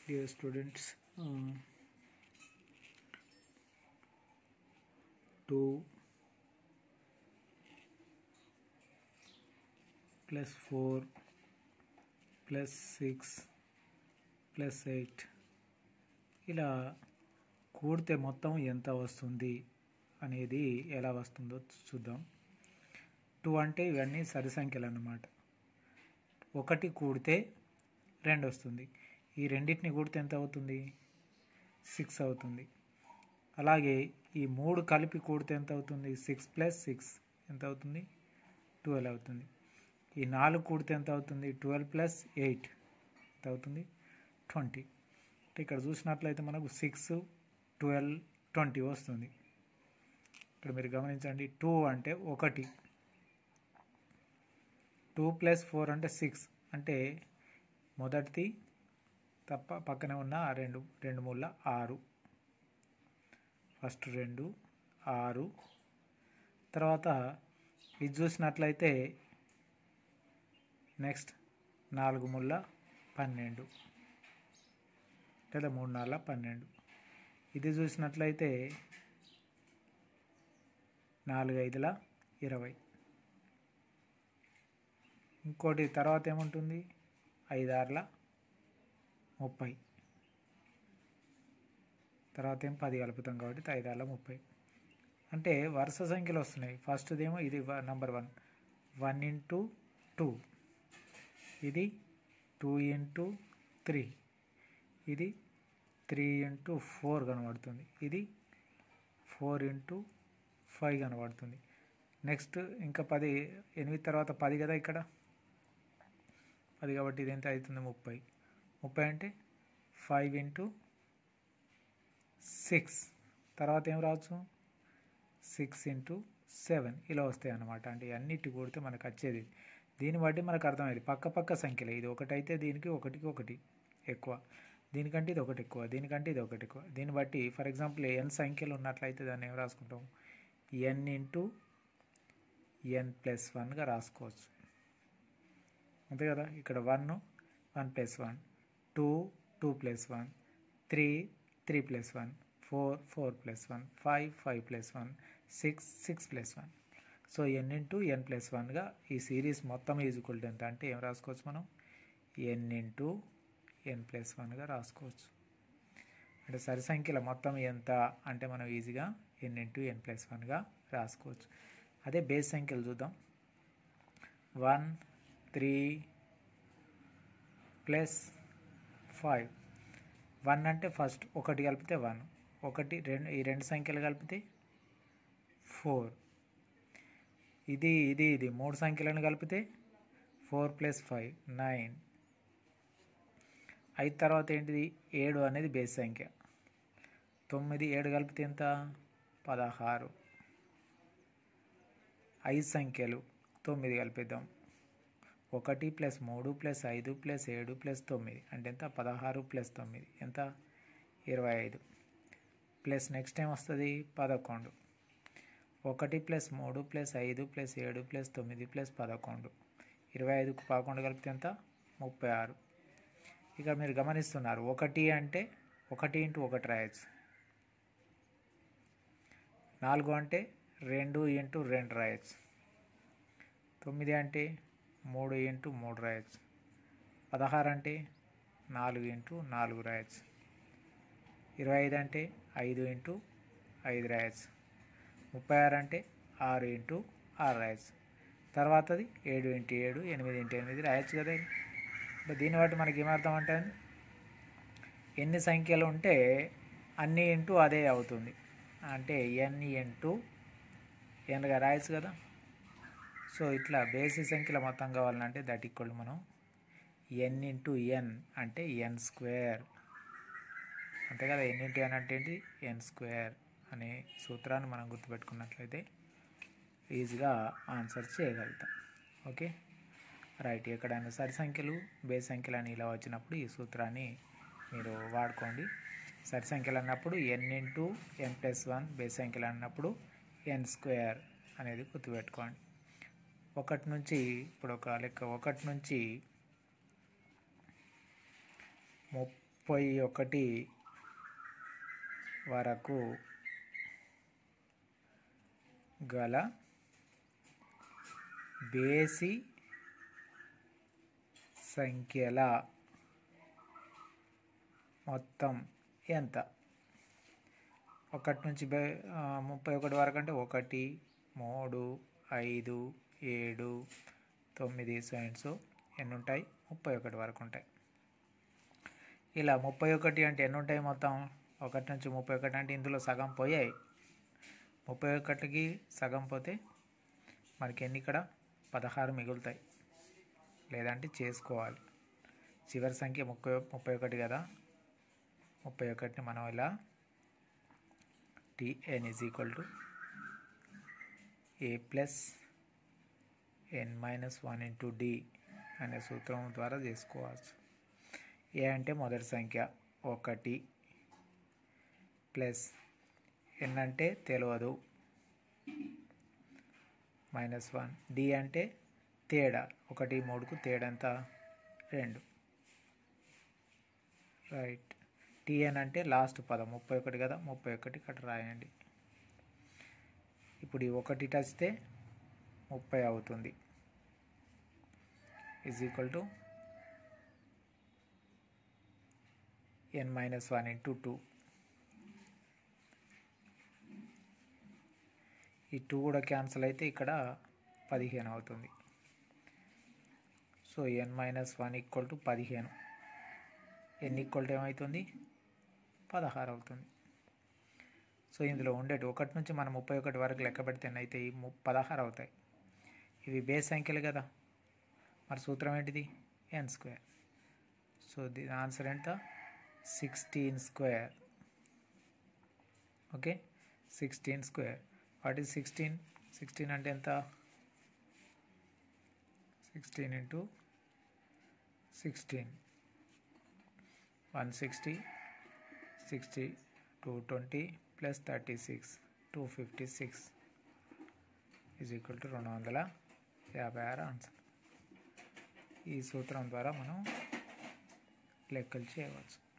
dear students uh, 2 plus 4 plus 6 plus 8 ఇలా కూడితే మొత్తం ఎంత వస్తుంది అనేది ఎలా వస్తుందో చూద్దాం టూ అంటే ఇవన్నీ సరి సంఖ్యలు అన్నమాట ఒకటి కూడితే రెండు వస్తుంది ఈ రెండింటిని కూడితే ఎంత అవుతుంది సిక్స్ అవుతుంది అలాగే ఈ మూడు కలిపి కూడితే ఎంత అవుతుంది సిక్స్ ప్లస్ సిక్స్ ఎంత అవుతుంది ట్వెల్వ్ అవుతుంది ఈ నాలుగు కూడితే ఎంత అవుతుంది ట్వెల్వ్ ప్లస్ ఎయిట్ ఎంత అవుతుంది ట్వంటీ ఇక్కడ చూసినట్లయితే మనకు సిక్స్ ట్వెల్వ్ ట్వంటీ వస్తుంది ఇక్కడ మీరు గమనించండి టూ అంటే ఒకటి టూ ప్లస్ ఫోర్ అంటే సిక్స్ అంటే మొదటిది తప్ప పక్కనే ఉన్న ఆ రెండు రెండు మూల ఆరు ఫస్ట్ రెండు ఆరు తర్వాత ఇది చూసినట్లయితే నెక్స్ట్ నాలుగు ముళ్ళ పన్నెండు లేదా మూడు నాలుగు పన్నెండు ఇది చూసినట్లయితే నాలుగు ఐదుల ఇరవై ఇంకోటి తర్వాత ఏముంటుంది ఐదారుల ముప్పై తర్వాత ఏం పది కలుపుతాం కాబట్టి ఐదారుల ముప్పై అంటే వరుస సంఖ్యలు వస్తున్నాయి ఫస్ట్దేమో ఇది number one one into two ఇది టూ ఇంటూ త్రీ ఇది త్రీ ఇంటూ ఫోర్ కనబడుతుంది ఇది ఫోర్ ఇంటూ ఫైవ్ కనబడుతుంది నెక్స్ట్ ఇంకా పది ఎనిమిది తర్వాత పది కదా ఇక్కడ పది కాబట్టి ఇది ఎంత అవుతుంది ముప్పై ముప్పై అంటే ఫైవ్ ఇంటూ సిక్స్ తర్వాత ఏం రావచ్చు సిక్స్ ఇంటూ సెవెన్ ఇలా వస్తాయి అన్నమాట అంటే అన్నిటి కూడితే మనకు వచ్చేది దీన్ని బట్టి మనకు అర్థమైంది పక్క పక్క సంఖ్యలే ఇది ఒకటి అయితే దీనికి ఒకటికి ఒకటి ఎక్కువ దీనికంటే ఇది ఒకటి ఎక్కువ దీనికంటే ఇది ఒకటి ఎక్కువ దీన్ని బట్టి ఫర్ ఎగ్జాంపుల్ ఎన్ సంఖ్యలు ఉన్నట్లయితే దాన్ని ఏం రాసుకుంటాం ఎన్ ఇంటూ ఎన్ ప్లస్ వన్గా రాసుకోవచ్చు అంతే కదా ఇక్కడ one one plus one two two plus one three three plus one four four plus one five five plus one six six plus one so n into n plus వన్గా ఈ series మొత్తం equal to ఎంత అంటే ఏం రాసుకోవచ్చు మనం ఎన్ into n plus వన్గా రాసుకోవచ్చు అంటే సరి సంఖ్యల మొత్తం ఎంత అంటే మనం ఈజీగా ఎన్ ఇంటూ ఎన్ ప్లస్ వన్గా రాసుకోవచ్చు అదే బేస్ సంఖ్యలు చూద్దాం one three plus five one అంటే ఫస్ట్ ఒకటి కలిపితే వన్ ఒకటి రెండు ఈ రెండు సంఖ్యలు కలిపితే ఫోర్ ఇది ఇది ఇది మూడు సంఖ్యలను కలిపితే ఫోర్ ప్లస్ ఫైవ్ నైన్ ఐదు తర్వాత ఏంటిది ఏడు అనేది బేస్ సంఖ్య తొమ్మిది ఏడు కలిపితే ఎంత పదహారు ఐదు సంఖ్యలు తొమ్మిది కలిపిద్దాం ఒకటి ప్లస్ మూడు ప్లస్ ఐదు ప్లస్ ఏడు ప్లస్ తొమ్మిది అంటే ఎంత పదహారు ప్లస్ తొమ్మిది ఎంత ఇరవై ఐదు ప్లస్ నెక్స్ట్ టైం వస్తుంది పదకొండు ఒకటి ప్లస్ మూడు ప్లస్ ఐదు ప్లస్ ఏడు ప్లస్ తొమ్మిది ప్లస్ పదకొండు ఇరవై ఐదుకు పదకొండు కలిపితే ఎంత ముప్పై ఆరు ఇక మీరు గమనిస్తున్నారు ఒకటి అంటే ఒకటి ఇంటూ ఒకటి రాయొచ్చు నాలుగు అంటే రెండు ఇంటూ రెండు రాయొచ్చు తొమ్మిది అంటే మూడు ఇంటూ మూడు రాయొచ్చు పదహారు అంటే నాలుగు ఇంటూ నాలుగు రాయొచ్చు ఇరవై ఐదు అంటే ఐదు ఇంటూ ఐదు రాయొచ్చు ముప్పై ఆరు అంటే ఆరు ఇంటూ ఆరు రాయొచ్చు తర్వాతది ఏడు ఇంటూ ఏడు ఎనిమిది ఇంటూ ఎనిమిది రాయొచ్చు కదా అంటే దీన్ని బట్టి మనకి ఏమర్థం అంటే ఎన్ని సంఖ్యలు ఉంటే అన్ని ఇంటూ అదే అవుతుంది అంటే ఎన్ ఇంటూ ఎన్గా రాయొచ్చు కదా సో ఇట్లా బేసి సంఖ్యల మొత్తం కావాలంటే దట్ ఈక్వల్ మనం ఎన్ ఇంటూ ఎన్ అంటే ఎన్ స్క్వేర్ అంతే కదా ఎన్ ఇంటూ ఎన్ అంటే ఏంటి ఎన్ స్క్వేర్ అనే సూత్రాన్ని మనం గుర్తుపెట్టుకున్నట్లయితే ఈజీగా ఆన్సర్ చేయగలుగుతాం ఓకే రైట్ ఎక్కడైనా సరి సంఖ్యలు బేస్ సంఖ్యలు అని ఇలా వచ్చినప్పుడు ఈ సూత్రాన్ని మీరు వాడుకోండి సరి సంఖ్యలు అన్నప్పుడు n into n plus one base సంఖ్యలు అన్నప్పుడు ఎన్ స్క్వేర్ అనేది గుర్తుపెట్టుకోండి ఒకటి నుంచి ఇప్పుడు ఒక లెక్క ఒకటి నుంచి ము ముప్పై ఒకటి వరకు గల బేసి సంఖ్యల మొత్తం ఎంత ఒకటి నుంచి బే ఆ, ముప్పై ఒకటి వరకు అంటే ఒకటి మూడు ఐదు ఏడు తొమ్మిది సైన్స్ ఎన్ని ఉంటాయి ముప్పై ఒకటి వరకు ఉంటాయి ఇలా ముప్పై ఒకటి అంటే ఎన్ని ఉంటాయి మొత్తం ఒకటి నుంచి ముప్పై ఒకటి అంటే ఇందులో సగం పోయాయి ముప్పై ఒకటికి సగం పోతే మనకి ఎన్ని ఇక్కడ పదహారు మిగులుతాయి లేదంటే చేసుకోవాలి చివరి సంఖ్య ముప్పై ముప్పై ఒకటి కదా ముప్పై ఒకటిని మనం ఇలా t n is equal to a plus n minus one into d అనే సూత్రం ద్వారా చేసుకోవచ్చు ఏ అంటే మొదటి సంఖ్య ఒకటి ప్లస్ ఎన్ అంటే తెలియదు మైనస్ వన్ డి అంటే తేడా ఒకటి మూడుకు తేడా ఎంత రెండు రైట్ టిఎన్ అంటే లాస్ట్ పదం ముప్పై ఒకటి కదా ముప్పై ఒకటి ఇక్కడ రాయండి ఇప్పుడు ఈ ఒకటి టచితే ముప్పై అవుతుంది is equal to n minus one into two ఈ టూ కూడా క్యాన్సిల్ అయితే ఇక్కడ పదిహేను అవుతుంది so n minus one equal to పదిహేను ఎన్ ఈక్వల్ టు ఏమవుతుంది పదహారు అవుతుంది సో ఇందులో ఉండేటి ఒకటి నుంచి మనం ముప్పై ఒకటి వరకు లెక్క పెడితే అయితే ఈ ము పదహారు అవుతాయి ఇవి బేస్ సంఖ్యలు కదా మరి సూత్రం ఏంటిది ఎన్ స్క్వేర్ సో దీని ఆన్సర్ ఎంత sixteen square okay sixteen square what is sixteen sixteen అంటే ఎంత sixteen into sixteen one sixty sixty two twenty plus thirty six two fifty six is equal to రెండు వందల యాభై ఆరు ఆన్సర్ ఈ సూత్రం ద్వారా మనం లెక్కలు చేయవచ్చు